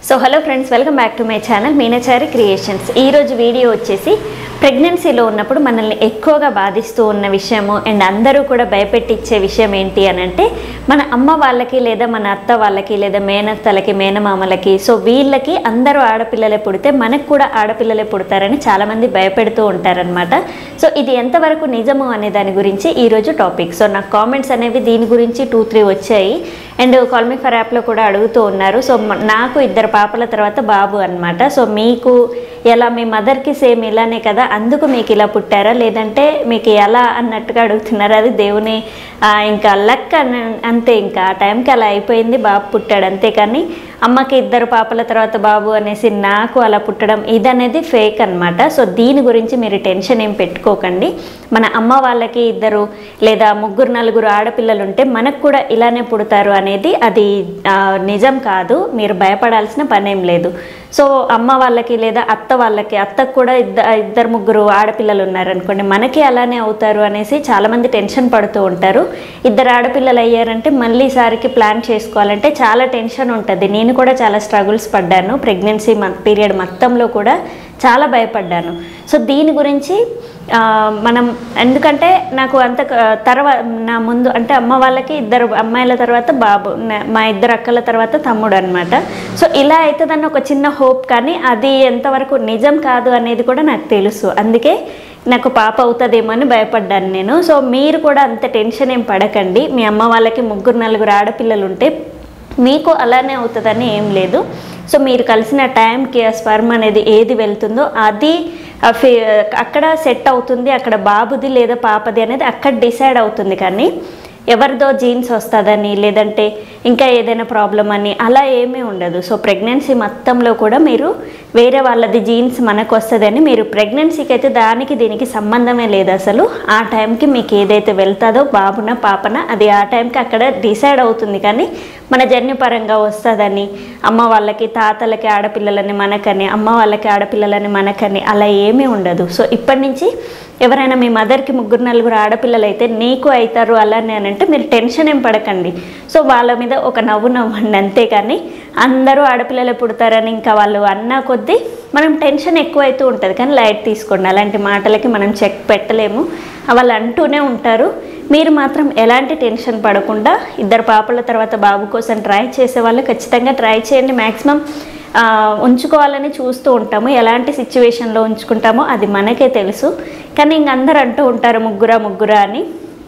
so hello friends welcome back to my channel Meenachari creations ఈరోజు video వచ్చేసి ప్రెగ్నెన్సీలో ఉన్నప్పుడు మనల్ని ఎక్కువగా బాధిస్తూ ఉన్న విషయము అండ్ అందరూ కూడా భయపెట్టించే విషయం ఏంటి అని అంటే మన అమ్మ వాళ్ళకి లేదా మన అత్త వాళ్ళకి లేదా మేనత్తలకి మేనమామలకి సో వీళ్ళకి అందరూ ఆడపిల్లలే పుడితే మనకు కూడా ఆడపిల్లలే పుడతారని చాలామంది భయపెడుతూ ఉంటారనమాట సో ఇది ఎంతవరకు నిజము అనే దాని గురించి ఈరోజు టాపిక్ సో నాకు కామెంట్స్ అనేవి దీని గురించి టూ త్రీ వచ్చాయి అండ్ కాల్మీ ఫర్ యాప్లో కూడా అడుగుతూ ఉన్నారు సో మ- నాకు ఇద్దరు పాపల తర్వాత బాబు అన్నమాట సో మీకు ఎలా మీ మదర్కి సేమ్ ఇలానే కదా అందుకు మీకు ఇలా పుట్టారా లేదంటే మీకు ఎలా అన్నట్టుగా అడుగుతున్నారు అది దేవుని ఆ, ఇంకా లక్ అని అంతే ఇంకా ఆ టైంకి అలా అయిపోయింది బాబు పుట్టాడు అంతేకాని అమ్మకి ఇద్దరు పాపల తర్వాత బాబు అనేసి నాకు అలా పుట్టడం ఇదనేది ఫేక్ అన్నమాట సో దీని గురించి మీరు టెన్షన్ ఏం పెట్టుకోకండి మన అమ్మ వాళ్ళకి ఇద్దరు లేదా ముగ్గురు నలుగురు ఆడపిల్లలు ఉంటే మనకు కూడా ఇలానే పుడతారు అనేది అది ఆ, నిజం కాదు మీరు భయపడాల్సిన పనేం లేదు సో అమ్మ వాళ్ళకి లేదా అత్త వాళ్ళకి అత్తకు కూడా ఇద్ద ఇద్దరు ముగ్గురు ఆడపిల్లలు ఉన్నారనుకోండి మనకి అలానే అవుతారు అనేసి చాలామంది టెన్షన్ పడుతూ ఉంటారు ఇద్దరు ఆడపిల్లలు అయ్యారంటే మళ్ళీ ఈసారికి ప్లాన్ చేసుకోవాలంటే చాలా టెన్షన్ ఉంటుంది నేను కూడా చాలా స్ట్రగుల్స్ పడ్డాను ప్రెగ్నెన్సీ పీరియడ్ మొత్తంలో కూడా చాలా భయపడ్డాను సో దీని గురించి ఆ, మనం ఎందుకంటే నాకు అంత తర్వాత నా ముందు అంటే అమ్మ వాళ్ళకి ఇద్దరు అమ్మాయిల తర్వాత బాబు నా- మా ఇద్దరు అక్కల తర్వాత తమ్ముడు అనమాట సో ఇలా అవుతుందని ఒక చిన్న హోప్ కానీ అది ఎంతవరకు నిజం కాదు అనేది కూడా నాకు తెలుసు అందుకే నాకు పాప అవుతుందేమో అని భయపడ్డాను నేను సో మీరు కూడా అంత టెన్షన్ ఏం పడకండి మీ అమ్మ వాళ్ళకి ముగ్గురు నలుగురు ఆడపిల్లలు ఉంటే మీకు అలానే అవుతుందని ఏం లేదు సో మీరు కలిసిన టైంకి ఆ స్పర్మ్ అనేది ఏది వెళ్తుందో అది ఆ ఫే అక్కడ సెట్ అవుతుంది అక్కడ బాబుది లేదా పాపది అనేది అక్కడ డిసైడ్ అవుతుంది కానీ ఎవరిదో జీన్స్ వస్తుందని లేదంటే ఇంకా ఏదైనా ప్రాబ్లం అని అలా ఏమీ ఉండదు సో ప్రెగ్నెన్సీ మొత్తంలో కూడా మీరు వేరే వాళ్ళది జీన్స్ మనకు వస్తుందని మీరు ప్రెగ్నెన్సీకి అయితే దానికి దీనికి సంబంధమే లేదు అసలు ఆ టైంకి మీకు ఏదైతే వెళ్తుందో బాబున పాపన అది ఆ టైంకి అక్కడ డిసైడ్ అవుతుంది కానీ మన జన్యుపరంగా వస్తుందని అమ్మ వాళ్ళకి తాతలకి ఆడపిల్లలని మనకని అమ్మ వాళ్ళకి ఆడపిల్లలని మనకని అలా ఏమీ ఉండదు సో ఇప్పటి నుంచి ఎవరైనా మీ మదర్కి ముగ్గురు నలుగురు ఆడపిల్లలు అయితే నీకు అవుతారు అలానే అని అంటే మీరు టెన్షన్ ఏం పడకండి సో వాళ్ళ మీద ఒక నవ్వు నవ్వండి అంతేకాని అందరూ ఆడపిల్లలే పుడతారని ఇంకా వాళ్ళు అన్నా కొద్దీ మనం టెన్షన్ ఎక్కువైతూ ఉంటుంది కానీ లైట్ తీసుకోండి అలాంటి మాటలకి మనం చెక్ పెట్టలేము వాళ్ళు అంటూనే ఉంటారు మీరు మాత్రం ఎలాంటి టెన్షన్ పడకుండా ఇద్దరు పాపల తర్వాత బాబు కోసం ట్రై చేసే వాళ్ళు ఖచ్చితంగా ట్రై చేయండి మ్యాక్సిమం ఉంచుకోవాలని చూస్తూ ఉంటాము ఎలాంటి సిచ్యువేషన్లో ఉంచుకుంటామో అది మనకే తెలుసు కానీ ఇంక అందరూ అంటూ ఉంటారు ముగ్గురా ముగ్గురా అని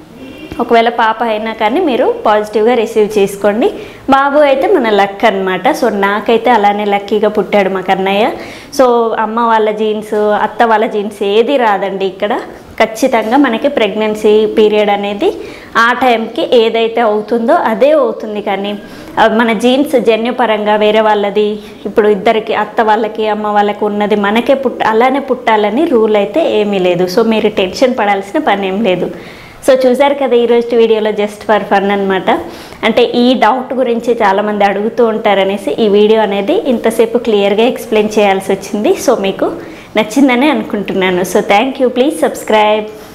ఒకవేళ పాప అయినా కానీ మీరు పాజిటివ్గా రిసీవ్ చేసుకోండి బాబు అయితే మన లక్ అనమాట సో నాకైతే అలానే లక్కీగా పుట్టాడు మా కన్నయ్య సో అమ్మ వాళ్ళ జీన్స్ అత్త వాళ్ళ జీన్స్ ఏది రాదండి ఇక్కడ ఖచ్చితంగా మనకి ప్రెగ్నెన్సీ పీరియడ్ అనేది ఆ టైంకి ఏదైతే అవుతుందో అదే అవుతుంది కానీ ఆ, మన జీన్స్ జన్యుపరంగా వేరే వాళ్ళది ఇప్పుడు ఇద్దరికి అత్త వాళ్ళకి అమ్మ వాళ్ళకి ఉన్నది మనకే పుట్ట అలానే పుట్టాలని రూల్ అయితే ఏమీ లేదు సో మీరు టెన్షన్ పడాల్సిన పని ఏం లేదు సో చూసారు కదా ఈరోజు వీడియోలో జస్ట్ ఫర్ ఫన్ అనమాట అంటే ఈ డౌట్ గురించి చాలామంది అడుగుతూ ఉంటారనేసి ఈ వీడియో అనేది ఇంతసేపు క్లియర్గా ఎక్స్ప్లెయిన్ చేయాల్సి వచ్చింది సో మీకు నచ్చిందని అనుకుంటున్నాను so thank you please subscribe